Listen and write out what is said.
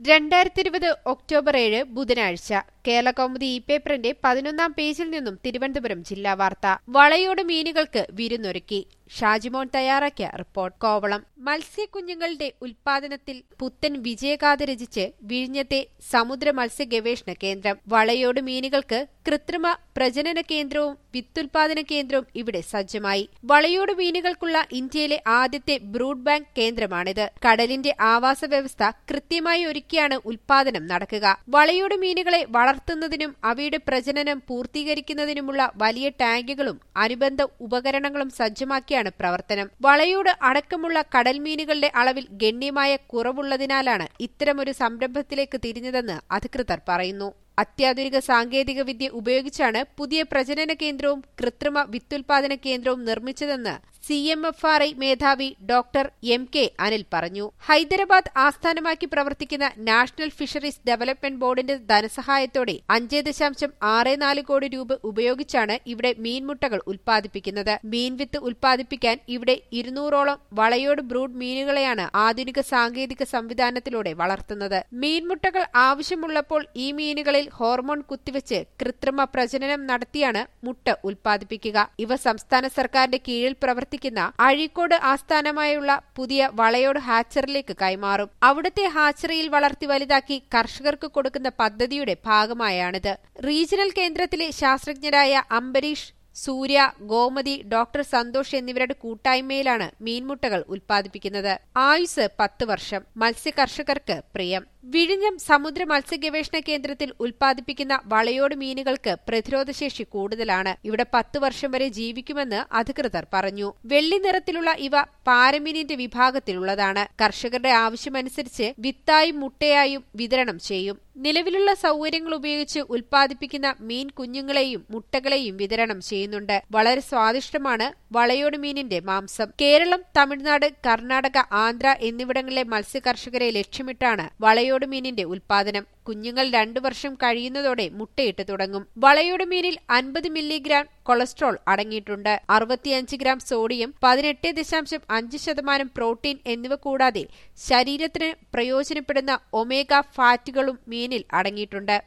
രണ്ടായിരത്തി ഇരുപത് ഒക്ടോബർ ഏഴ് ബുധനാഴ്ച കേരള കൗമുദി ഇ പേപ്പറിന്റെ പതിനൊന്നാം പേജിൽ നിന്നും തിരുവനന്തപുരം ജില്ലാ വാർത്ത വളയോട് മീനുകൾക്ക് വിരുന്നൊരുക്കി ഷാജിമോൻ തയ്യാറാക്കിയ റിപ്പോർട്ട് കോവളം മത്സ്യക്കുഞ്ഞുങ്ങളുടെ ഉൽപാദനത്തിൽ പുത്തൻ വിജയഗാഥ രചിച്ച് വിഴിഞ്ഞത്തെ സമുദ്ര മത്സ്യ ഗവേഷണ കേന്ദ്രം വളയോട് മീനുകൾക്ക് കൃത്രിമ പ്രജനന കേന്ദ്രവും വിത്തുൽപാദന കേന്ദ്രവും ഇവിടെ സജ്ജമായി വളയോട് മീനുകൾക്കുള്ള ഇന്ത്യയിലെ ആദ്യത്തെ ബ്രൂഡ് ബാങ്ക് കേന്ദ്രമാണിത് കടലിന്റെ ആവാസ വ്യവസ്ഥ കൃത്യമായി ഒരുക്കിയാണ് ഉൽപാദനം നടക്കുക വളയോട് മീനുകളെ വളർത്തുന്നതിനും അവയുടെ പ്രജനനം പൂർത്തീകരിക്കുന്നതിനുമുള്ള വലിയ ടാങ്കുകളും അനുബന്ധ ഉപകരണങ്ങളും സജ്ജമാക്കിയാണ് പ്രവർത്തനം വളയോട് അടക്കമുള്ള കടൽ മീനുകളുടെ അളവിൽ ഗണ്യമായ കുറവുള്ളതിനാലാണ് ഇത്തരമൊരു സംരംഭത്തിലേക്ക് തിരിഞ്ഞതെന്ന് അധികൃതർ പറയുന്നു അത്യാധുനിക സാങ്കേതിക വിദ്യ ഉപയോഗിച്ചാണ് പുതിയ പ്രജനന കേന്ദ്രവും കൃത്രിമ വിത്തുൽപാദന കേന്ദ്രവും നിർമ്മിച്ചതെന്ന് C M F R I മേധാവി ഡോക്ടർ എം കെ അനിൽ പറഞ്ഞു ഹൈദരാബാദ് ആസ്ഥാനമാക്കി പ്രവർത്തിക്കുന്ന നാഷണൽ ഫിഷറീസ് ഡെവലപ്മെന്റ് ബോർഡിന്റെ ധനസഹായത്തോടെ അഞ്ച് ദശാംശം ആറ് നാല് കോടി രൂപ ഉപയോഗിച്ചാണ് ഇവിടെ മീൻമുട്ടകൾ ഉൽപ്പാദിപ്പിക്കുന്നത് മീൻവിത്ത് ഉൽപ്പാദിപ്പിക്കാൻ ഇവിടെ ഇരുന്നൂറോളം വളയോട് ബ്രൂഡ് മീനുകളെയാണ് ആധുനിക സാങ്കേതിക സംവിധാനത്തിലൂടെ വളർത്തുന്നത് മീൻമുട്ടകൾ ആവശ്യമുള്ളപ്പോൾ ഈ മീനുകളിൽ ഹോർമോൺ കുത്തിവെച്ച് കൃത്രിമ പ്രജനനം നടത്തിയാണ് മുട്ട ഉൽപ്പാദിപ്പിക്കുക ഇവ സംസ്ഥാന സർക്കാരിന്റെ കീഴിൽ പ്രവർത്തിക്കുന്ന അഴീക്കോട് ആസ്ഥാനമായുള്ള പുതിയ വളയോട് ഹാച്ചറിലേക്ക് കൈമാറും അവിടുത്തെ ഹാച്ചറിയിൽ വളർത്തി വലുതാക്കി കർഷകർക്ക് കൊടുക്കുന്ന പദ്ധതിയുടെ ഭാഗമായാണിത് റീജിയണൽ കേന്ദ്രത്തിലെ ശാസ്ത്രജ്ഞരായ അംബരീഷ് സൂര്യ ഗോമതി ഡോക്ടർ സന്തോഷ് എന്നിവരുടെ കൂട്ടായ്മയിലാണ് മീൻമുട്ടകൾ ഉൽപ്പാദിപ്പിക്കുന്നത് ആയുസ് പത്ത് വർഷം മത്സ്യ കർഷകർക്ക് പ്രിയം വിഴിഞ്ഞം സമുദ്ര മത്സ്യ ഗവേഷണ കേന്ദ്രത്തിൽ ഉൽപ്പാദിപ്പിക്കുന്ന വളയോട് മീനുകൾക്ക് പ്രതിരോധശേഷി കൂടുതലാണ് ഇവിടെ പത്ത് വർഷം വരെ ജീവിക്കുമെന്ന് അധികൃതർ പറഞ്ഞു വെള്ളി നിറത്തിലുള്ള ഇവ പാരമീനിന്റെ വിഭാഗത്തിലുള്ളതാണ് കർഷകരുടെ ആവശ്യമനുസരിച്ച് വിത്തായും മുട്ടയായും വിതരണം ചെയ്യും നിലവിലുള്ള സൗകര്യങ്ങൾ ഉപയോഗിച്ച് ഉൽപ്പാദിപ്പിക്കുന്ന മീൻ കുഞ്ഞുങ്ങളെയും മുട്ടകളെയും വിതരണം ചെയ്യുന്നുണ്ട് വളരെ സ്വാദിഷ്ടമാണ് വളയോട് മീനിന്റെ മാംസം കേരളം തമിഴ്നാട് കർണാടക ആന്ധ്ര എന്നിവിടങ്ങളിലെ മത്സ്യ കർഷകരെ ലക്ഷ്യമിട്ടാണ് വളയോട് മീനിന്റെ ഉൽപാദനം കുഞ്ഞുങ്ങൾ രണ്ടു വർഷം കഴിയുന്നതോടെ മുട്ടയിട്ട് തുടങ്ങും വളയോട് മീനിൽ അൻപത് മില്ലിഗ്രാം കൊളസ്ട്രോൾ അടങ്ങിയിട്ടുണ്ട് അറുപത്തിയഞ്ച് ഗ്രാം സോഡിയം പതിനെട്ട് ദശാംശം അഞ്ച് ശതമാനം പ്രോട്ടീൻ എന്നിവ കൂടാതെ ശരീരത്തിന് പ്രയോജനപ്പെടുന്ന ഒമേഗ ഫാറ്റുകളും മീനിൽ അടങ്ങിയിട്ടുണ്ട്